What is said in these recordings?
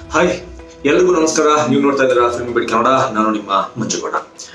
hi ಎಲ್ರಿಗೂ ನಮಸ್ಕಾರ ನೀವು ನೋಡ್ತಾ ಇದ್ದೀರಾ ಫಿಲ್ಮ್ ಬಿಡ್ ಕನ್ನಡ ನಾನು ನಿಮ್ಮ ಮಂಜುಗೌಡ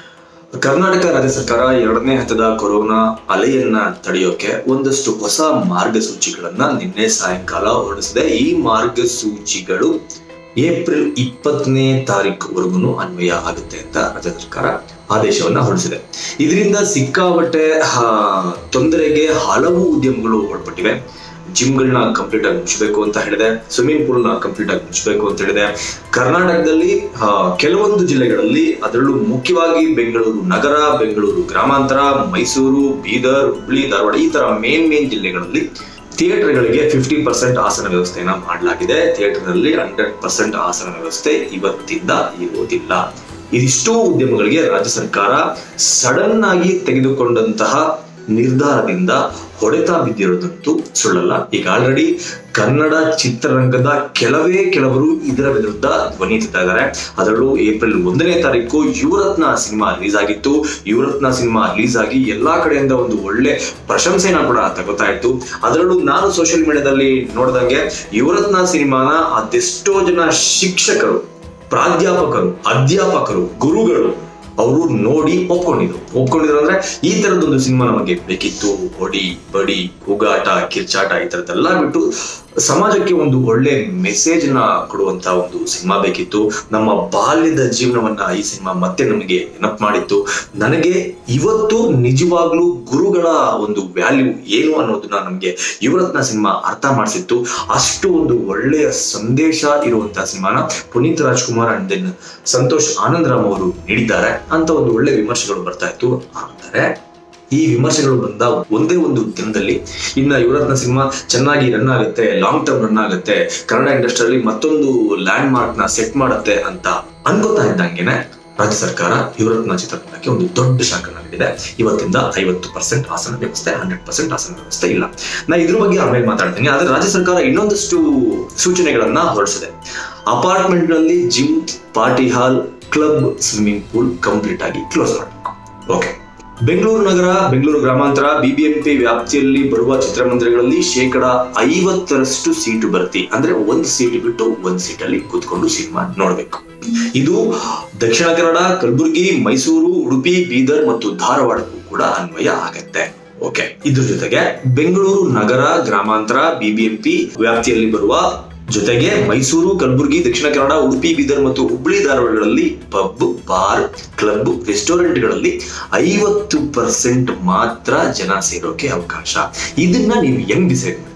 ಕರ್ನಾಟಕ ರಾಜ್ಯ ಸರ್ಕಾರ ಎರಡನೇ ಹಂತದ ಕೊರೋನಾ ಅಲೆಯನ್ನ ತಡೆಯೋಕೆ ಒಂದಷ್ಟು ಹೊಸ ಮಾರ್ಗಸೂಚಿಗಳನ್ನ ನಿನ್ನೆ ಸಾಯಂಕಾಲ ಹೊರಡಿಸಿದೆ ಈ ಮಾರ್ಗಸೂಚಿಗಳು ಏಪ್ರಿಲ್ ಇಪ್ಪತ್ತನೇ ತಾರೀಕುವರೆಗೂ ಅನ್ವಯ ಆಗುತ್ತೆ ಅಂತ ರಾಜ್ಯ ಸರ್ಕಾರ ಆದೇಶವನ್ನ ಹೊರಡಿಸಿದೆ ಇದರಿಂದ ಸಿಕ್ಕಾಪಟ್ಟೆ ಆ, ತೊಂದರೆಗೆ ಹಲವು ಉದ್ಯಮಗಳು ಒಳಪಟ್ಟಿವೆ ಜಿಮ್ಗಳನ್ನ ಕಂಪ್ಲೀಟ್ ಆಗಿ ಮುಚ್ಚಬೇಕು ಅಂತ ಹೇಳಿದೆ ಸ್ವಿಮ್ಮಿಂಗ್ ಪೂಲ್ ನ ಕಂಪ್ಲೀಟ್ ಆಗಿ ಮುಚ್ಚಬೇಕು ಅಂತ ಹೇಳಿದೆ ಕರ್ನಾಟಕದಲ್ಲಿ ಆ, ಕೆಲವೊಂದು ಜಿಲ್ಲೆಗಳಲ್ಲಿ ಅದರಲ್ಲೂ ಮುಖ್ಯವಾಗಿ ಬೆಂಗಳೂರು ನಗರ ಬೆಂಗಳೂರು ಗ್ರಾಮಾಂತರ ಮೈಸೂರು ಬೀದರ್ ಹುಬ್ಳಿ ಧಾರವಾಡ ಈ ತರ ಮೇನ್ ಮೇನ್ ಜಿಲ್ಲೆಗಳಲ್ಲಿ ಥಿಯೇಟರ್ಗಳಿಗೆ ಫಿಫ್ಟಿ ಪರ್ಸೆಂಟ್ ಆಸನ ವ್ಯವಸ್ಥೆಯನ್ನ ಮಾಡಲಾಗಿದೆ ಥಿಯೇಟರ್ ನಲ್ಲಿ ಹಂಡ್ರೆಡ್ ಪರ್ಸೆಂಟ್ ಆಸನ ವ್ಯವಸ್ಥೆ ಇವತ್ತಿಂದ ಇರುವುದಿಲ್ಲ ಇದಿಷ್ಟೂ ಉದ್ಯಮಗಳಿಗೆ ರಾಜ್ಯ ಸರ್ಕಾರ ಸಡನ್ ಆಗಿ ತೆಗೆದುಕೊಂಡಂತಹ ನಿರ್ಧಾರದಿಂದ ಹೊಡೆತ ಬಿದ್ದಿರೋದಂತೂ ಸುಳ್ಳಲ್ಲ ಈಗ ಆಲ್ರೆಡಿ ಕನ್ನಡ ಚಿತ್ರರಂಗದ ಕೆಲವೇ ಕೆಲವರು ಇದರ ವಿರುದ್ಧ ಧ್ವನಿ ಎತ್ತುತ್ತಾ ಇದ್ದಾರೆ ಅದರಲ್ಲೂ ಏಪ್ರಿಲ್ ಒಂದನೇ ತಾರೀಕು ಯುವರತ್ನ ಸಿನಿಮಾ ರಿಲೀಸ್ ಆಗಿತ್ತು ಯುವರತ್ನ ಸಿನಿಮಾ ರಿಲೀಸ್ ಆಗಿ ಎಲ್ಲಾ ಕಡೆಯಿಂದ ಒಂದು ಒಳ್ಳೆ ಪ್ರಶಂಸೆನ ಕೂಡ ತಗೋತಾ ಇತ್ತು ಅದರಲ್ಲೂ ನಾನು ಸೋಷಿಯಲ್ ಮೀಡಿಯಾದಲ್ಲಿ ನೋಡಿದಂಗೆ ಯುವರತ್ನ ಸಿನಿಮಾನ ಅದೆಷ್ಟೋ ಜನ ಶಿಕ್ಷಕರು ಪ್ರಾಧ್ಯಾಪಕರು ಅಧ್ಯಾಪಕರು ಗುರುಗಳು ಅವರು ನೋಡಿ ಒಪ್ಕೊಂಡಿದ್ರು ಒಪ್ಕೊಂಡಿದ್ರು ಅಂದ್ರೆ ಈ ತರದೊಂದು ಸಿನಿಮಾ ನಮಗೆ ಬೇಕಿತ್ತು ಹೊಡಿ ಬಡಿ ಕೂಗಾಟ ಕಿರ್ಚಾಟ ಈ ತರದ್ದೆಲ್ಲ ಬಿಟ್ಟು ಸಮಾಜಕ್ಕೆ ಒಂದು ಒಳ್ಳೆ ಮೆಸೇಜ್ ನ ಕೊಡುವಂತ ಒಂದು ಸಿನಿಮಾ ಬೇಕಿತ್ತು ನಮ್ಮ ಬಾಲ್ಯದ ಜೀವನವನ್ನ ಈ ಸಿನಿಮಾ ಮತ್ತೆ ನಮಗೆ ನೆನಪು ಮಾಡಿತ್ತು ನನಗೆ ಇವತ್ತು ನಿಜವಾಗ್ಲೂ ಗುರುಗಳ ಒಂದು ವ್ಯಾಲ್ಯೂ ಏನು ಅನ್ನೋದನ್ನ ನಮಗೆ ಯುವರತ್ನ ಸಿನಿಮಾ ಅರ್ಥ ಮಾಡಿಸಿತ್ತು ಅಷ್ಟು ಒಂದು ಒಳ್ಳೆಯ ಸಂದೇಶ ಇರುವಂತಹ ಸಿನಿಮಾನ ಪುನೀತ್ ರಾಜ್ಕುಮಾರ್ ಅಂಡ್ ದೆನ್ ಸಂತೋಷ್ ಆನಂದರಾಮ್ ಅವರು ನೀಡಿದ್ದಾರೆ ಅಂತ ಒಂದು ಒಳ್ಳೆ ವಿಮರ್ಶೆಗಳು ಬರ್ತಾ ಇತ್ತು ಆದರೆ ಈ ವಿಮರ್ಶೆಗಳು ಬಂದ ಒಂದೇ ಒಂದು ದಿನದಲ್ಲಿ ಇನ್ನ ಯುವರತ್ನ ಸಿನಿಮಾ ಚೆನ್ನಾಗಿ ರನ್ ಆಗುತ್ತೆ ಲಾಂಗ್ ಟರ್ಮ್ ರನ್ ಆಗುತ್ತೆ ಕನ್ನಡ ಇಂಡಸ್ಟ್ರಿಯಲ್ಲಿ ಮತ್ತೊಂದು ಲ್ಯಾಂಡ್ ಮಾರ್ಕ್ ನ ಸೆಟ್ ಮಾಡುತ್ತೆ ಅಂತ ಅನ್ಕೋತಾ ಇದ್ದಂಗೆನೆ ರಾಜ್ಯ ಸರ್ಕಾರ ಯುವರತ್ನ ಚಿತ್ರತಂಡಕ್ಕೆ ಒಂದು ದೊಡ್ಡ ಶಾಖ ನೀಡಿದೆ ಇವತ್ತಿಂದ ಐವತ್ತು ಪರ್ಸೆಂಟ್ ಆಸನ ವ್ಯವಸ್ಥೆ ಹಂಡ್ರೆಡ್ ಪರ್ಸೆಂಟ್ ಆಸನ ವ್ಯವಸ್ಥೆ ಇಲ್ಲ ನಾ ಇದ್ರ ಬಗ್ಗೆ ಆಮೇಲೆ ಮಾತಾಡ್ತೀನಿ ಆದ್ರೆ ರಾಜ್ಯ ಸರ್ಕಾರ ಇನ್ನೊಂದಷ್ಟು ಸೂಚನೆಗಳನ್ನ ಹೊರಡಿಸಿದೆ ಅಪಾರ್ಟ್ಮೆಂಟ್ ನಲ್ಲಿ gym party hall club swimming pool complete ಆಗಿ ಕ್ಲೋಸ್ ಮಾಡಬೇಕು ಓಕೆ ಬೆಂಗಳೂರು ನಗರ ಬೆಂಗಳೂರು ಗ್ರಾಮಾಂತರ ಬಿಬಿಎಂಪಿ ವ್ಯಾಪ್ತಿಯಲ್ಲಿ ಬರುವ ಚಿತ್ರಮಂದಿರಗಳಲ್ಲಿ ಶೇಕಡ ಐವತ್ತರಷ್ಟು ಸೀಟು ಭರ್ತಿ ಅಂದ್ರೆ ಒಂದು ಸೀಟ್ ಬಿಟ್ಟು ಒಂದ್ ಸೀಟಲ್ಲಿ ಕೂತ್ಕೊಂಡು ಸಿನಿಮಾ ನೋಡ್ಬೇಕು ಇದು ದಕ್ಷಿಣ ಕನ್ನಡ ಕಲಬುರಗಿ ಮೈಸೂರು ಉಡುಪಿ ಬೀದರ್ ಮತ್ತು ಧಾರವಾಡಕ್ಕೂ ಕೂಡ ಅನ್ವಯ ಆಗತ್ತೆ ಓಕೆ ಇದ್ರ ಜೊತೆಗೆ ಬೆಂಗಳೂರು ನಗರ ಗ್ರಾಮಾಂತರ ಬಿಬಿಎಂಪಿ ವ್ಯಾಪ್ತಿಯಲ್ಲಿ ಬರುವ ಜೊತೆಗೆ ಮೈಸೂರು ಕಲಬುರಗಿ ದಕ್ಷಿಣ ಕನ್ನಡ ಉಡುಪಿ ಬೀದರ್ ಮತ್ತು ಹುಬ್ಬಳ್ಳಿ ಧಾರವಾಡಗಳಲ್ಲಿ ಪಬ್ ಬಾರ್ ಕ್ಲಬ್ ರೆಸ್ಟೋರೆಂಟ್ಗಳಲ್ಲಿ ಐವತ್ತು ಪರ್ಸೆಂಟ್ ಮಾತ್ರ ಜನ ಸೇರೋಕೆ ಅವಕಾಶ ಇದನ್ನ ನೀವು ಹೆಂಗ್ ಡಿಸೈಡ್ ಮಾಡ್ತೀರಾ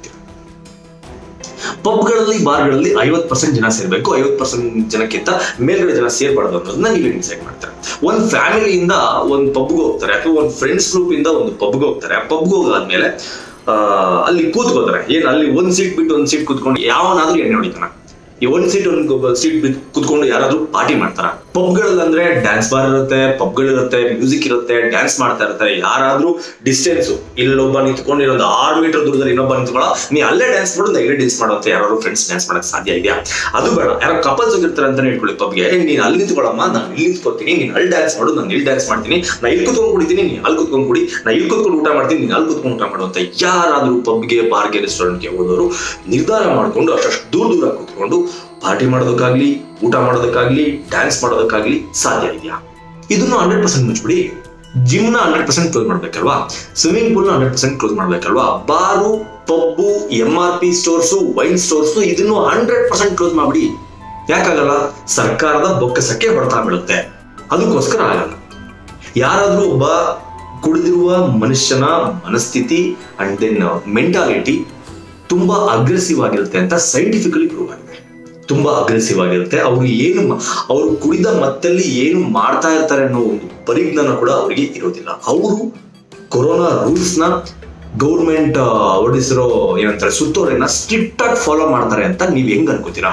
ಪಬ್ಗಳಲ್ಲಿ ಬಾರ್ಗಳಲ್ಲಿ ಐವತ್ ಪರ್ಸೆಂಟ್ ಜನ ಸೇರ್ಬೇಕು ಐವತ್ ಪರ್ಸೆಂಟ್ ಜನಕ್ಕಿಂತ ಮೇಲ್ಗಡೆ ಜನ ಸೇರ್ಬಾರ್ದು ಅನ್ನೋದನ್ನ ನೀವು ಡಿಸೈಡ್ ಮಾಡ್ತಾರೆ ಒಂದ್ ಫ್ಯಾಮಿಲಿಯಿಂದ ಒಂದ್ ಪಬ್ಗೆ ಹೋಗ್ತಾರೆ ಅಥವಾ ಒಂದ್ ಫ್ರೆಂಡ್ಸ್ ಗ್ರೂಪ್ ಇಂದ ಒಂದು ಪಬ್ಗೆ ಹೋಗ್ತಾರೆ ಪಬ್ಗೆ ಹೋಗಾದ್ಮೇಲೆ ಆ, ಅಲ್ಲಿ ಕೂತ್ಕೋತಾರೆ ಏನ್ ಅಲ್ಲಿ ಒಂದ್ ಸೀಟ್ ಬಿಟ್ಟು ಒಂದ್ ಸೀಟ್ ಕೂತ್ಕೊಂಡು ಯಾವನಾದ್ರೂ ಎಣ್ಣೆ ಹೊಡಿತಾನ ಈ ಒಂದ್ ಸೀಟ್ ಒಂದ್ ಸೀಟ್ ಬಿಟ್ಟು ಕೂತ್ಕೊಂಡು ಯಾರಾದ್ರೂ ಪಾರ್ಟಿ ಮಾಡ್ತಾರ ಪಬ್ಗಳಲ್ಲಿ ಅಂದ್ರೆ ಡ್ಯಾನ್ಸ್ ಬಾರ್ ಇರುತ್ತೆ ಪಬ್ಗಳಿರುತ್ತೆ ಮ್ಯೂಸಿಕ್ ಇರುತ್ತೆ ಡ್ಯಾನ್ಸ್ ಮಾಡ್ತಾ ಇರ್ತಾರೆ ಯಾರಾದ್ರೂ ಡಿಸ್ಟೆನ್ಸ್ ಇಲ್ಲೊಬ್ಬ ನಿಂತ್ಕೊಂಡು ಇನ್ನೊಂದು ಆರು ಮೀಟರ್ ದೂರದಲ್ಲಿ ಇನ್ನೊಬ್ಬ ನಿಂತ್ಕೊಳ್ಳೋ ನೀ ಅಲ್ಲೇ ಡ್ಯಾನ್ಸ್ ಮಾಡು ನಾ ಇಲ್ಲೇ ಡ್ಯಾನ್ಸ್ ಮಾಡು ಅಂತ ಯಾರು ಫ್ರೆಂಡ್ಸ್ ಡ್ಯಾನ್ಸ್ ಮಾಡಕ್ ಸಾಧ್ಯ ಇದೆಯಾ ಅದು ಬೇಡ ಯಾರೋ ಕಪಲ್ಸ್ ಹೋಗಿರ್ತಾರೆ ಅಂತ ಹೇಳ್ಕೊಳ್ಳಿ ಪಬ್ಗೆ ನೀನ್ ಅಲ್ಲಿ ನಿಂತ್ಕೊಳ್ಳಮ್ಮ ನಾನು ಇಲ್ಲಿ ನಿಂತ್ಕೊಳ್ತೀನಿ ನೀನ್ ಅಲ್ಲಿ ಡ್ಯಾನ್ಸ್ ಮಾಡು ನಾನು ಇಲ್ಲಿ ಡ್ಯಾನ್ಸ್ ಮಾಡ್ತೀನಿ ನಾ ಇಲ್ಲಿ ಕುತ್ಕೊಂಡು ಕುಡಿತೀನಿ ನೀನ್ ಅಲ್ಲಿ ಕುತ್ಕೊಂಡು ಕುಡಿ ನಾ ಇಲ್ಲಿ ಕುತ್ಕೊಂಡು ಊಟ ಮಾಡ್ತೀನಿ ನೀನ್ ಅಲ್ಲಿ ಕುತ್ಕೊಂಡು ಊಟ ಮಾಡು ಅಂತ ಯಾರಾದ್ರೂ ಪಬ್ಗೆ ಬಾರ್ಗೆ ರೆಸ್ಟೋರೆಂಟ್ಗೆ ಹೋದವರು ನಿರ್ಧಾರ ಮಾಡ್ಕೊಂಡು ಅಷ್ಟು ದೂರ ದೂರ ಕೂತ್ಕೊಂಡು ಪಾರ್ಟಿ ಮಾಡೋದಕ್ಕಾಗ್ಲಿ ಊಟ ಮಾಡೋದಕ್ಕಾಗ್ಲಿ ಡ್ಯಾನ್ಸ್ ಮಾಡೋದಕ್ಕಾಗ್ಲಿ ಸಾಧ್ಯ ಇದೆಯಾ ಇದನ್ನು ಹಂಡ್ರೆಡ್ ಪರ್ಸೆಂಟ್ ಮುಚ್ಬಿಡಿ ಜಿಮ್ ನ ಹಂಡ್ರೆಡ್ ಪರ್ಸೆಂಟ್ ಕ್ಲೋಸ್ ಮಾಡ್ಬೇಕಲ್ವಾ ಸ್ವಿಮ್ಮಿಂಗ್ ಪೂಲ್ ನ ಹಂಡ್ರೆಡ್ ಪರ್ಸೆಂಟ್ ಕ್ಲೋಸ್ ಮಾಡ್ಬೇಕಲ್ವಾ bar pub M R P stores wine stores ಇದನ್ನು ಹಂಡ್ರೆಡ್ ಪರ್ಸೆಂಟ್ ಕ್ಲೋಸ್ ಮಾಡ್ಬಿಡಿ ಯಾಕಾಗಲ್ಲ ಸರ್ಕಾರದ ಬೊಕ್ಕಸಕ್ಕೆ ಹೊಡೆತ ಬೀಳುತ್ತೆ ಅದಕ್ಕೋಸ್ಕರ ಆಗಲ್ಲ ಯಾರಾದ್ರೂ ಒಬ್ಬ ಕುಡಿದಿರುವ ಮನುಷ್ಯನ ಮನಸ್ಥಿತಿ ಅಂಡ್ ದೆನ್ ಮೆಂಟಾಲಿಟಿ ತುಂಬಾ ಅಗ್ರೆಸಿವ್ ಆಗಿರುತ್ತೆ ಅಂತ ಸೈಂಟಿಫಿಕಲಿ ಪ್ರೂವ್ ಆಗಿದೆ ತುಂಬಾ ಅಗ್ರೆಸಿವ್ ಆಗಿರುತ್ತೆ ಅವರು ಏನು ಮ- ಅವರು ಕುಡಿದ ಮತ್ತಲ್ಲಿ ಏನು ಮಾಡ್ತಾ ಇರ್ತಾರೆ ಅನ್ನೋ ಒಂದು ಪರಿಜ್ಞಾನ ಕೂಡ ಅವರಿಗೆ ಇರೋದಿಲ್ಲ ಅವರು ಕೊರೋನಾ ರೂಲ್ಸ್ ನ ಗೌರ್ಮೆಂಟ್ ಹೊರಡಿಸಿರೋ ಏನಂತಾರೆ ಸುತ್ತೋಲೆನ ಸ್ಟ್ರಿಕ್ಟ್ ಆಗಿ ಫಾಲೋ ಮಾಡ್ತಾರೆ ಅಂತ ನೀವ್ ಹೆಂಗ್ ಅನ್ಕೋತೀರಾ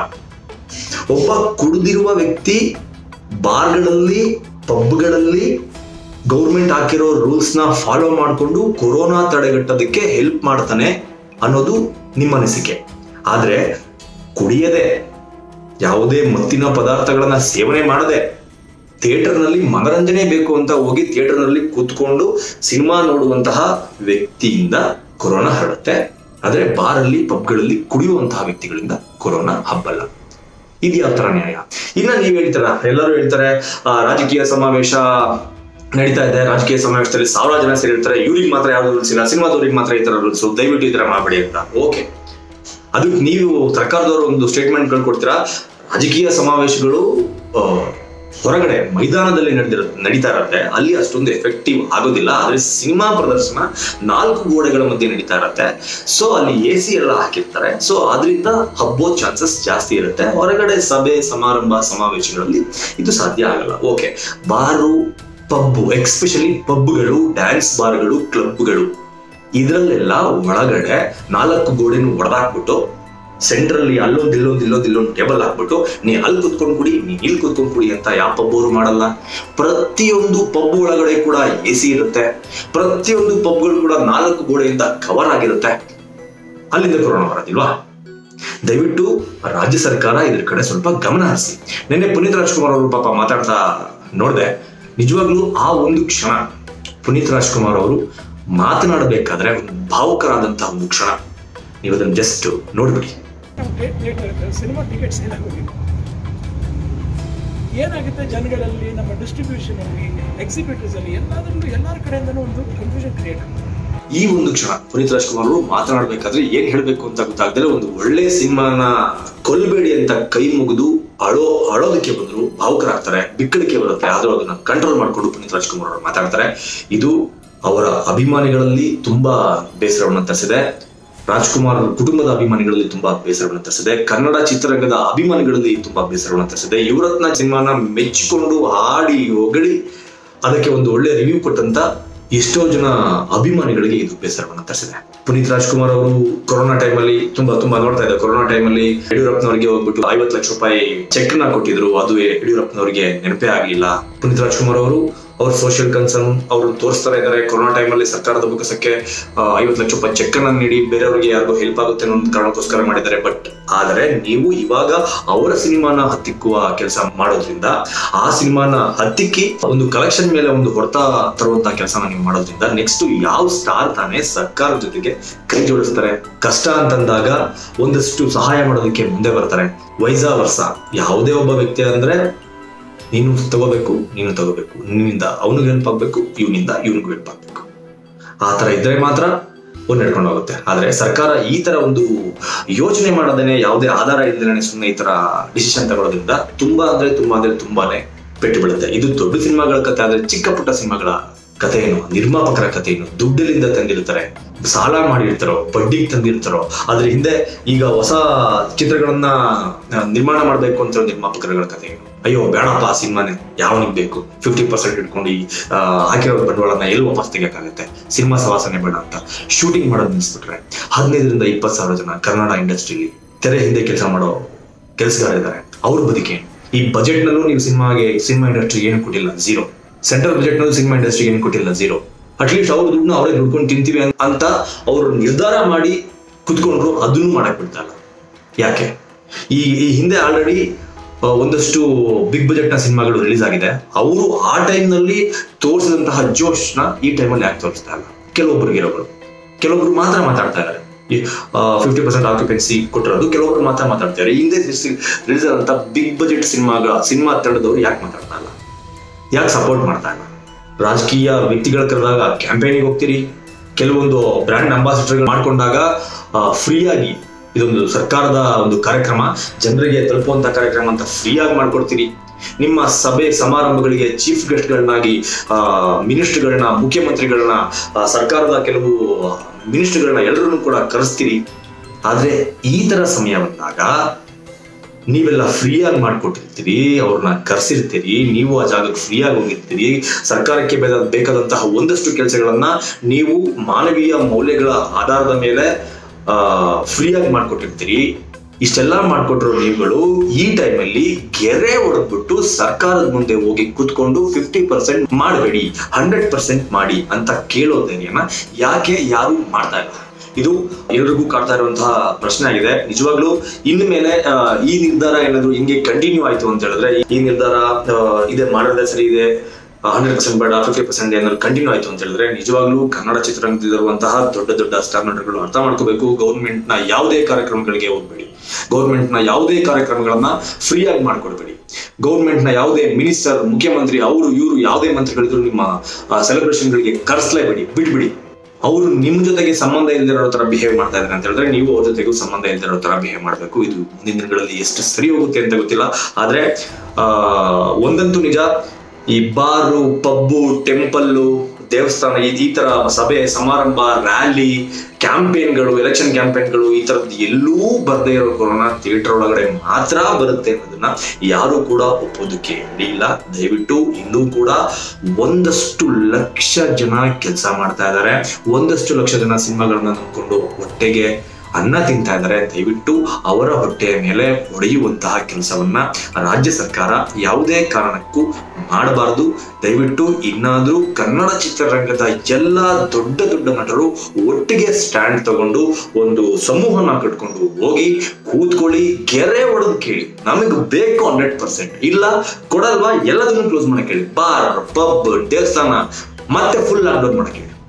ಒಬ್ಬ ಕುಡಿದಿರುವ ವ್ಯಕ್ತಿ ಬಾರ್ಗಳಲ್ಲಿ ಪಬ್ಗಳಲ್ಲಿ ಗೌರ್ಮೆಂಟ್ ಹಾಕಿರೋ ರೂಲ್ಸ್ ನ ಫಾಲೋ ಮಾಡಿಕೊಂಡು ಕೊರೋನಾ ತಡೆಗಟ್ಟೋದಕ್ಕೆ ಹೆಲ್ಪ್ ಮಾಡ್ತಾನೆ ಅನ್ನೋದು ನಿಮ್ಮ ಅನಿಸಿಕೆ ಆದ್ರೆ ಕುಡಿಯದೆ ಯಾವುದೇ ಮತ್ತಿನ ಪದಾರ್ಥಗಳನ್ನ ಸೇವನೆ ಮಾಡದೆ ಥಿಯೇಟರ್ ನಲ್ಲಿ ಮನರಂಜನೆ ಬೇಕು ಅಂತ ಹೋಗಿ ಥಿಯೇಟರ್ ನಲ್ಲಿ ಕೂತ್ಕೊಂಡು ಸಿನಿಮಾ ನೋಡುವಂತಹ ವ್ಯಕ್ತಿಯಿಂದ ಕೊರೋನಾ ಹರಡುತ್ತೆ ಆದ್ರೆ ಬಾರಲ್ಲಿ ಪಬ್ಗಳಲ್ಲಿ ಕುಡಿಯುವಂತಹ ವ್ಯಕ್ತಿಗಳಿಂದ ಕೊರೋನಾ ಹಬ್ಬಲ್ಲ ಇದು ಯಾವ ತರ ನ್ಯಾಯ ಇನ್ನ ನೀವ್ ಹೇಳ್ತೀರಾ ಎಲ್ಲರೂ ಹೇಳ್ತಾರೆ ಆ, ರಾಜಕೀಯ ಸಮಾವೇಶ ನಡೀತಾ ಇದೆ ರಾಜಕೀಯ ಸಮಾವೇಶದಲ್ಲಿ ಸಾವಿರ ಜನ ಸೇರಿರ್ತಾರೆ ಇವ್ರಿಗೆ ಮಾತ್ರ ಯಾವ್ದು ರೂಲ್ಸ್ ಇಲ್ಲ ಸಿನಿಮಾದವ್ರಿಗೆ ಮಾತ್ರ ಈ ತರ ರೂಲ್ಸ್ ದಯವಿಟ್ಟು ಈ ತರ ಮಾಡಬೇಡಿ ಅಂತ ಓಕೆ ಅದಕ್ಕೆ ನೀವು ಸರ್ಕಾರದವರು ಒಂದು ಸ್ಟೇಟ್ಮೆಂಟ್ಗಳು ಕೊಡ್ತೀರಾ ರಾಜಕೀಯ ಸಮಾವೇಶಗಳು ಆ, ಹೊರಗಡೆ ಮೈದಾನದಲ್ಲಿ ನಡೆದಿರ ನಡೀತಾ ಇರತ್ತೆ ಅಲ್ಲಿ ಅಷ್ಟೊಂದು ಎಫೆಕ್ಟಿವ್ ಆಗೋದಿಲ್ಲ ಆದ್ರೆ ಸಿನಿಮಾ ಪ್ರದರ್ಶನ ನಾಲ್ಕು ಗೋಡೆಗಳ ಮಧ್ಯೆ ನಡೀತಾ ಇರತ್ತೆ ಸೊ ಅಲ್ಲಿ ಎ ಸಿ ಎಲ್ಲ ಹಾಕಿರ್ತಾರೆ ಸೊ ಅದರಿಂದ ಹಬ್ಬೋ ಚಾನ್ಸಸ್ ಜಾಸ್ತಿ ಇರುತ್ತೆ ಹೊರಗಡೆ ಸಭೆ ಸಮಾರಂಭ ಸಮಾವೇಶಗಳಲ್ಲಿ ಇದು ಸಾಧ್ಯ ಆಗಲ್ಲ ಓಕೆ ಬಾರು ಪಬ್ಬು ಎಕ್ಸ್ಪೆಷಲಿ ಪಬ್ಗಳು ಡ್ಯಾನ್ಸ್ ಬಾರ್ಗಳು ಕ್ಲಬ್ಗಳು ಇದರಲ್ಲೆಲ್ಲ ಒಳಗಡೆ ನಾಲ್ಕು ಗೋಡೆನು ಒಡೆದಾಕ್ಬಿಟ್ಟು ಸೆಂಟ್ರಲ್ಲಿ ಅಲ್ಲೊಂದು ಇಲ್ಲೊಂದು ಇಲ್ಲೊಂದು ಇಲ್ಲೊಂದು ಟೇಬಲ್ ಹಾಕ್ಬಿಟ್ಟು ನೀ ಅಲ್ಲಿ ಕುತ್ಕೊಂಡು ಕುಡಿ ನೀ ಇಲ್ಲಿ ಕುತ್ಕೊಂಡು ಕುಡಿ ಅಂತ ಯಾವ ಪಬ್ಬವರು ಮಾಡಲ್ಲ ಪ್ರತಿಯೊಂದು ಪಬ್ ಒಳಗಡೆ ಕೂಡ ಎ ಸಿ ಇರುತ್ತೆ ಪ್ರತಿಯೊಂದು ಪಬ್ಗಳು ಕೂಡ ನಾಲ್ಕು ಗೋಡೆಯಿಂದ ಕವರ್ ಆಗಿರುತ್ತೆ ಅಲ್ಲಿಂದ ಕೊರೋನಾ ಬರೋದಿಲ್ವಾ ದಯವಿಟ್ಟು ರಾಜ್ಯ ಸರ್ಕಾರ ಇದ್ರ ಕಡೆ ಸ್ವಲ್ಪ ಗಮನ ಹರಿಸಿ ನಿನ್ನೆ ಪುನೀತ್ ರಾಜ್ಕುಮಾರ್ ಅವರು ಪಾಪ ಮಾತಾಡ್ತಾ ನೋಡಿದೆ ನಿಜವಾಗ್ಲೂ ಆ ಒಂದು ಕ್ಷಣ ಪುನೀತ್ ರಾಜ್ಕುಮಾರ್ ಅವರು ಮಾತನಾಡಬೇಕಾದ್ರೆ ಒಂದು ಭಾವುಕರಾದಂತಹ ಒಂದು ಕ್ಷಣ ನೀವು ಅದನ್ನು ಜಸ್ಟ್ ನೋಡ್ಬಿಡಿ date date cinema ticket sale ಆಗೋಗಿದೆ ಏನಾಗುತ್ತೆ ಜನಗಳಲ್ಲಿ ನಮ್ಮ ಡಿಸ್ಟ್ರಿಬ್ಯೂಷನ್ ಅಲ್ಲಿ ಎಕ್ಸಿಬಿಟರ್ಸ್ ಅಲ್ಲಿ ಎಲ್ಲಾದ್ರಲ್ಲೂ ಎಲ್ಲರ ಕಡೆಯಿಂದನೂ ಒಂದು ಕನ್ಫ್ಯೂಷನ್ ಕ್ರಿಯೇಟ್ ಆಗುತ್ತೆ ಈ ಒಂದು ಕ್ಷಣ ಪುನೀತ್ ರಾಜ್ಕುಮಾರ್ ಅವರು ಮಾತನಾಡಬೇಕಾದ್ರೆ ಏನ್ ಹೇಳ್ಬೇಕು ಅಂತ ಗೊತ್ತಾಗ್ದರೆ ಒಂದು ಒಳ್ಳೆ ಸಿನಿಮಾನ ಕೊಲ್ಬೇಡಿ ಅಂತ ಕೈ ಮುಗಿದು ಅಳೋ ಅಳೋದಕ್ಕೆ ಬಂದ್ರು ಭಾವುಕರಾಗ್ತಾರೆ ಬಿಕ್ಕಳಿಕೆ ಬರುತ್ತೆ ಆದ್ರೂ ಅದನ್ನ ಕಂಟ್ರೋಲ್ ಮಾಡ್ಕೊಂಡು ಪುನೀತ್ ರಾಜ್ಕುಮಾರ್ ಅವರು ಮಾತಾಡ್ತಾರೆ ಇದು ಅವರ ಅಭಿಮಾನಿಗಳಲ್ಲಿ ತುಂಬಾ ಬೇಸರವನ್ನು ತರಿಸಿದೆ ರಾಜ್ಕುಮಾರ್ ಕುಟುಂಬದ ಅಭಿಮಾನಿಗಳಲ್ಲಿ ತುಂಬಾ ಬೇಸರವನ್ನು ತರಿಸಿದೆ ಕನ್ನಡ ಚಿತ್ರರಂಗದ ಅಭಿಮಾನಿಗಳಲ್ಲಿ ತುಂಬಾ ಬೇಸರವನ್ನು ತರಿಸಿದೆ ಯುವರತ್ನ ಸಿನಿಮಾನ ಮೆಚ್ಚಿಕೊಂಡು ಹಾಡಿ ಹೊಗಳಿ ಅದಕ್ಕೆ ಒಂದು ಒಳ್ಳೆ ರಿವ್ಯೂ ಕೊಟ್ಟಂತ ಎಷ್ಟೋ ಜನ ಅಭಿಮಾನಿಗಳಿಗೆ ಇದು ಬೇಸರವನ್ನು ತರಿಸಿದೆ ಪುನೀತ್ ರಾಜ್ಕುಮಾರ್ ಅವರು ಕೊರೋನಾ ಟೈಮಲ್ಲಿ ತುಂಬಾ ತುಂಬಾ ನೋಡ್ತಾ ಇದ್ದಾರೆ ಕೊರೋನಾ ಟೈಮಲ್ಲಿ ಯಡಿಯೂರಪ್ಪನವರಿಗೆ ಹೋಗ್ಬಿಟ್ಟು ಐವತ್ತು ಲಕ್ಷ ರೂಪಾಯಿ ಚೆಕ್ ನ ಕೊಟ್ಟಿದ್ರು ಅದು ಯಡಿಯೂರಪ್ಪನವರಿಗೆ ನೆನಪೇ ಆಗಲಿಲ್ಲ ಪುನೀತ್ ರಾಜ್ಕುಮಾರ್ ಅವರು ಅವ್ರ ಸೋಷಿಯಲ್ ಕನ್ಸರ್ನ್ ಅವರು ತೋರಿಸ್ತಾ ಇದ್ದಾರೆ ಕೊರೋನಾ ಟೈಮಲ್ಲಿ ಸರ್ಕಾರದ ಬೊಕ್ಕಸಕ್ಕೆ ಐವತ್ತು ಲಕ್ಷ ರೂಪಾಯಿ ಚೆಕ್ ಅನ್ನ ನೀಡಿ ಬೇರೆಯವರಿಗೆ ಯಾರಿಗೂ ಹೆಲ್ಪ್ ಆಗುತ್ತೆ ಅನ್ನೋ ಒಂದು ಕಾರಣಕ್ಕೋಸ್ಕರ ಮಾಡಿದ್ದಾರೆ ಬಟ್ ಆದರೆ ನೀವು ಇವಾಗ ಅವರ ಸಿನಿಮಾನ ಹತ್ತಿಕ್ಕುವ ಕೆಲಸ ಮಾಡೋದ್ರಿಂದ ಆ ಸಿನಿಮಾನ ಹತ್ತಿಕ್ಕಿ ಒಂದು ಕಲೆಕ್ಷನ್ ಮೇಲೆ ಒಂದು ಹೊಡೆತ ತರುವಂತ ಕೆಲಸನ ನೀವು ಮಾಡೋದ್ರಿಂದ ನೆಕ್ಸ್ಟ್ ಯಾವ ಸ್ಟಾರ್ ತಾನೇ ಸರ್ಕಾರದ ಜೊತೆಗೆ ಕೈ ಜೋಡಿಸ್ತಾರೆ ಕಷ್ಟ ಅಂತಂದಾಗ ಒಂದಷ್ಟು ಸಹಾಯ ಮಾಡೋದಕ್ಕೆ ಮುಂದೆ ಬರ್ತಾರೆ ವೈಸಾ ವರ್ಷ ಯಾವುದೇ ಒಬ್ಬ ವ್ಯಕ್ತಿ ಅಂದ್ರೆ ನೀನು ತಗೋಬೇಕು ನೀನು ತಗೋಬೇಕು ನಿನ್ನಿಂದ ಅವನಿಗೆ ಹೆಲ್ಪ್ ಆಗ್ಬೇಕು ಇವನಿಂದ ಇವನಿಗೂ ಹೆಲ್ಪ್ ಆಗ್ಬೇಕು ಆ ತರ ಇದ್ರೆ ಮಾತ್ರ ಒಂದು ನಡ್ಕೊಂಡು ಹೋಗುತ್ತೆ ಆದ್ರೆ ಸರ್ಕಾರ ಈ ತರ ಒಂದು ಯೋಚನೆ ಮಾಡದೇನೆ ಯಾವುದೇ ಆಧಾರ ಇಲ್ಲದೇನೆ ಸುಮ್ಮನೆ ಈ ತರ ಡಿಸಿಷನ್ ತಗೊಳ್ಳೋದ್ರಿಂದ ತುಂಬಾ ಅಂದ್ರೆ ತುಂಬಾ ಅಂದ್ರೆ ತುಂಬಾನೇ ಪೆಟ್ಟು ಬೀಳುತ್ತೆ ಇದು ದೊಡ್ಡ ಸಿನಿಮಾಗಳ ಕತೆ ಆದ್ರೆ ಚಿಕ್ಕ ಪುಟ್ಟ ಸಿನಿಮಾಗಳ ಕಥೆ ಏನು ನಿರ್ಮಾಪಕರ ಕಥೆ ಏನು ದುಡ್ಡಿನಿಂದ ತಂದಿರ್ತಾರೆ ಸಾಲ ಮಾಡಿರ್ತಾರೋ ಬಡ್ಡಿಗೆ ತಂದಿರ್ತಾರೋ ಅದ್ರ ಹಿಂದೆ ಈಗ ಹೊಸ ಚಿತ್ರಗಳನ್ನ ಆ, ನಿರ್ಮಾಣ ಮಾಡ್ಬೇಕು ಅಂತ ನಿರ್ಮಾಪಕರುಗಳ ಕಥೆ ಏನು ಅಯ್ಯೋ ಬೇಡಪ್ಪ ಆ ಸಿನಿಮಾನೇ ಯಾವನಿಗೆ ಬೇಕು ಫಿಫ್ಟಿ ಪರ್ಸೆಂಟ್ ಇಟ್ಕೊಂಡು ಈ ಆ, ಹಾಕಿರೋ ಬಂಡವಾಳನ ಎಲ್ಲಿ ವಾಪಸ್ ತೆಗಿಯಕ್ಕಾಗತ್ತೆ ಸಿನಿಮಾ ಸವಾಸನೆ ಬೇಡ ಅಂತ ಶೂಟಿಂಗ್ ಮಾಡೋದು ನಿಲ್ಸ್ಬಿಟ್ರೆ ಹದಿನೈದರಿಂದ ಇಪ್ಪತ್ತು ಸಾವಿರ ಜನ ಕನ್ನಡ ಇಂಡಸ್ಟ್ರಿಲಿ ತೆರೆ ಹಿಂದೆ ಕೆಲಸ ಮಾಡೋ ಕೆಲಸಗಾರ ಇದ್ದಾರೆ ಅವ್ರ ಬದುಕೆ ಈ ಬಜೆಟ್ ನಲ್ಲೂ ನೀವು ಸಿನಿಮಾಗೆ ಸಿನಿಮಾ ಇಂಡಸ್ಟ್ರಿ ಏನು ಕೊಟ್ಟಿಲ್ಲ ಝೀರೋ ಸೆಂಟ್ರಲ್ ಬಜೆಟ್ ನಲ್ಲೂ ಸಿನಿಮಾ ಇಂಡಸ್ಟ್ರಿಗೆ ಏನು ಕೊಟ್ಟಿಲ್ಲ ಝೀರೋ ಅಟ್ಲೀಸ್ಟ್ ಅವ್ರ ದುಡ್ಡನ್ನ ಅವರೇ ದುಡ್ಕೊಂಡು ತಿಂತೀವಿ ಅನ್- ಅಂತ ಅವರು ನಿರ್ಧಾರ ಮಾಡಿ ಕುತ್ಕೊಂಡ್ರು ಅದನ್ನು ಮಾಡಕ್ ಬಿಡ್ತಾ ಇಲ್ಲ ಯಾಕೆ ಈ ಈ ಹಿಂದೆ ಆಲ್ರೆಡಿ ಒಂದಷ್ಟು ಬಿಗ್ ಬಜೆಟ್ ನ ಸಿನಿಮಾಗಳು ರಿಲೀಸ್ ಆಗಿದೆ ಅವರು ಆ ಟೈಮ್ ನಲ್ಲಿ ತೋರಿಸಿದಂತಹ ಜೋಶ್ನ ಈ ಟೈಮಲ್ಲಿ ಯಾಕೆ ತೋರಿಸ್ತಾ ಇಲ್ಲ ಕೆಲವೊಬ್ರು ಹೀರೋಗಳು ಕೆಲವೊಬ್ರು ಮಾತ್ರ ಮಾತಾಡ್ತಾ ಇದ್ದಾರೆ ಫಿಫ್ಟಿ ಪರ್ಸೆಂಟ್ ಆಕ್ಯುಪೆನ್ಸಿ ಕೊಟ್ಟಿರೋದು ಕೆಲವೊಬ್ರು ಮಾತ್ರ ಮಾತಾಡ್ತಾರೆ ಹಿಂದೆ ರಿಲೀಸ್ ಆದಂತ ಬಿಗ್ ಬಜೆಟ್ ಸಿನಿಮಾಗಳ ಸಿನಿಮಾ ತಂಡದವರು ಯಾಕೆ ಮಾತಾಡ್ತಾ ಇಲ್ಲ ಯಾಕೆ ಸಪೋರ್ಟ್ ಮಾಡ್ತಾ ಇಲ್ಲ ರಾಜಕೀಯ ವ್ಯಕ್ತಿಗಳ ಕರೆದಾಗ ಕ್ಯಾಂಪೇನಿಗೆ ಹೋಗ್ತೀರಿ ಕೆಲವೊಂದು ಬ್ರ್ಯಾಂಡ್ ಅಂಬಾಸಿಡರ್ ಮಾಡ್ಕೊಂಡಾಗ ಫ್ರೀಯಾಗಿ ಇದೊಂದು ಸರ್ಕಾರದ ಒಂದು ಕಾರ್ಯಕ್ರಮ ಜನರಿಗೆ ತಲುಪುವಂತ ಕಾರ್ಯಕ್ರಮ ಅಂತ ಫ್ರೀಯಾಗಿ ಮಾಡ್ಕೊಡ್ತೀರಿ ನಿಮ್ಮ ಸಭೆ ಸಮಾರಂಭಗಳಿಗೆ ಚೀಫ್ ಗೆಸ್ಟ್ಗಳನ್ನಾಗಿ ಮಿನಿಸ್ಟರ್ಗಳನ್ನ ಮುಖ್ಯಮಂತ್ರಿಗಳನ್ನ ಆ, ಸರ್ಕಾರದ ಕೆಲವು ಮಿನಿಸ್ಟರ್ಗಳನ್ನ ಎಲ್ಲರನ್ನೂ ಕೂಡ ಕರೆಸ್ತೀರಿ ಆದ್ರೆ ಈ ತರ ಸಮಯ ಬಂದಾಗ ನೀವೆಲ್ಲ ಫ್ರೀಯಾಗಿ ಮಾಡ್ಕೊಟ್ಟಿರ್ತೀರಿ ಅವ್ರನ್ನ ಕರ್ಸಿರ್ತೀರಿ ನೀವು ಆ ಜಾಗಕ್ಕೆ ಫ್ರೀಯಾಗಿ ಹೋಗಿರ್ತೀರಿ ಸರ್ಕಾರಕ್ಕೆ ಬೇಕಾದ ಬೇಕಾದಂತಹ ಒಂದಷ್ಟು ಕೆಲಸಗಳನ್ನ ನೀವು ಮಾನವೀಯ ಮೌಲ್ಯಗಳ ಆಧಾರದ ಮೇಲೆ ಆ ಫ್ರೀಯಾಗಿ ಮಾಡ್ಕೊಟ್ಟಿರ್ತೀರಿ ಇಷ್ಟೆಲ್ಲ ಮಾಡ್ಕೊಟ್ಟಿರೋ ನೀವುಗಳು ಈ ಟೈಮಲ್ಲಿ ಗೆರೆ ಹೊಡೆದ್ಬಿಟ್ಟು ಸರ್ಕಾರದ ಮುಂದೆ ಹೋಗಿ ಕೂತ್ಕೊಂಡು ಫಿಫ್ಟಿ ಪರ್ಸೆಂಟ್ ಮಾಡಬೇಡಿ ಹಂಡ್ರೆಡ್ ಪರ್ಸೆಂಟ್ ಮಾಡಿ ಅಂತ ಕೇಳೋದೇನ ಯಾಕೆ ಯಾರು ಮಾಡ್ತಾ ಇಲ್ಲ ಇದು ಎಲ್ರಿಗೂ ಕಾಡ್ತಾ ಇರುವಂತಹ ಪ್ರಶ್ನೆ ಆಗಿದೆ ನಿಜವಾಗ್ಲೂ ಇನ್ನು ಮೇಲೆ ಆ, ಈ ನಿರ್ಧಾರ ಏನಾದ್ರು ಹಿಂಗೆ ಕಂಟಿನ್ಯೂ ಆಯ್ತು ಅಂತ ಹೇಳಿದ್ರೆ ಈ ನಿರ್ಧಾರ ಆ, ಇದೆ ಮಾಡೋದೇ ಸರಿ ಇದೆ ಹಂಡ್ರೆಡ್ ಪರ್ಸೆಂಟ್ ಬೇಡ ಫಿಫ್ಟಿ ಪರ್ಸೆಂಟ್ ಏನಾದ್ರು ಕಂಟಿನ್ಯೂ ಆಯ್ತು ಅಂತ ಹೇಳಿದ್ರೆ ನಿಜವಾಗ್ಲೂ ಕನ್ನಡ ಚಿತ್ರರಂಗದಲ್ಲಿರುವಂತಹ ದೊಡ್ಡ ದೊಡ್ಡ ಸ್ಟಾರ್ ನಟರುಗಳು ಅರ್ಥ ಮಾಡ್ಕೋಬೇಕು ಗೌರ್ಮೆಂಟ್ ನ ಯಾವುದೇ ಕಾರ್ಯಕ್ರಮಗಳಿಗೆ ಹೋಗ್ಬೇಡಿ ಗೌರ್ಮೆಂಟ್ ನ ಯಾವುದೇ ಕಾರ್ಯಕ್ರಮಗಳನ್ನ ಫ್ರೀ ಆಗಿ ಮಾಡ್ಕೊಡ್ಬೇಡಿ ಗೌರ್ಮೆಂಟ್ ನ ಯಾವುದೇ ಮಿನಿಸ್ಟರ್ ಮುಖ್ಯಮಂತ್ರಿ ಅವರು ಇವರು ಯಾವುದೇ ಮಂತ್ರಿಗಳಿದ್ರು ನಿಮ್ಮ ಸೆಲೆಬ್ರೇಷನ್ ಗಳಿಗೆ ಕರೆಸಲೇಬೇಡಿ ಬಿಡ್ಬಿಡಿ ಅವರು ನಿಮ್ ಜೊತೆಗೆ ಸಂಬಂಧ ಇಲ್ದಿರೋ ತರ ಬಿಹೇವ್ ಮಾಡ್ತಾ ಇದ್ದಾರೆ ಅಂತ ಹೇಳಿದ್ರೆ ನೀವು ಅವ್ರ ಜೊತೆಗೂ ಸಂಬಂಧ ಇಲ್ದಿರೋ ತರ ಬಿಹೇವ್ ಮಾಡಬೇಕು ಇದು ಮುಂದಿನ ದಿನಗಳಲ್ಲಿ ಎಷ್ಟು ಸರಿ ಹೋಗುತ್ತೆ ಅಂತ ಗೊತ್ತಿಲ್ಲ ಆದ್ರೆ ಆ ಒಂದಂತೂ ನಿಜ ಈ ಬಾರು ಪಬ್ಬು ಟೆಂಪಲ್ಲು ದೇವಸ್ಥಾನ ಈ ಈ ತರ ಸಭೆ ಸಮಾರಂಭ ರ್ಯಾಲಿ ಕ್ಯಾಂಪೇನ್ಗಳು ಎಲೆಕ್ಷನ್ ಕ್ಯಾಂಪೇನ್ಗಳು ಈ ತರದ್ದು ಎಲ್ಲೂ ಬರ್ದೇ ಇರೋ ಕೊರೋನಾ ಥಿಯೇಟರ್ ಒಳಗಡೆ ಮಾತ್ರ ಬರುತ್ತೆ ಅನ್ನೋದನ್ನ ಯಾರು ಕೂಡ ಒಪ್ಪೋದಕ್ಕೆ ready ಇಲ್ಲ ದಯವಿಟ್ಟು ಇನ್ನೂ ಕೂಡ ಒಂದಷ್ಟು ಲಕ್ಷ ಜನ ಕೆಲಸ ಮಾಡ್ತಾ ಇದ್ದಾರೆ ಒಂದಷ್ಟು ಲಕ್ಷ ಜನ ಸಿನಿಮಾಗಳನ್ನ ನಂಬ್ಕೊಂಡು ಹೊಟ್ಟೆಗೆ ಅನ್ನ ತಿಂತಾ ಇದ್ದಾರೆ ದಯವಿಟ್ಟು ಅವರ ಹೊಟ್ಟೆಯ ಮೇಲೆ ಹೊಡೆಯುವಂತಹ ಕೆಲಸವನ್ನ ರಾಜ್ಯ ಸರ್ಕಾರ ಯಾವುದೇ ಕಾರಣಕ್ಕೂ ಮಾಡಬಾರದು ದಯವಿಟ್ಟು ಇನ್ನಾದ್ರೂ ಕನ್ನಡ ಚಿತ್ರರಂಗದ ಎಲ್ಲ ದೊಡ್ಡ ದೊಡ್ಡ ನಟರು ಒಟ್ಟಿಗೆ ಸ್ಟ್ಯಾಂಡ್ ತಗೊಂಡು ಒಂದು ಸಮೂಹನ ಕಟ್ಕೊಂಡು ಹೋಗಿ ಕೂತ್ಕೊಳ್ಳಿ ಗೆರೆ ಹೊಡೆದು ಕೇಳಿ ನಮಗೆ ಬೇಕು ಹಂಡ್ರೆಡ್ ಪರ್ಸೆಂಟ್ ಇಲ್ಲ ಕೊಡಲ್ವಾ ಎಲ್ಲದನ್ನು ಕ್ಲೋಸ್ ಮಾಡಕ್ಕೆ ಹೇಳಿ ಬಾರ್ ಪಬ್ ದೇವಸ್ಥಾನ ಮತ್ತೆ ಫುಲ್ ಲಾಕ್ಡೌನ್ ಮಾಡಕ್ಕೆ ಹೇಳಿ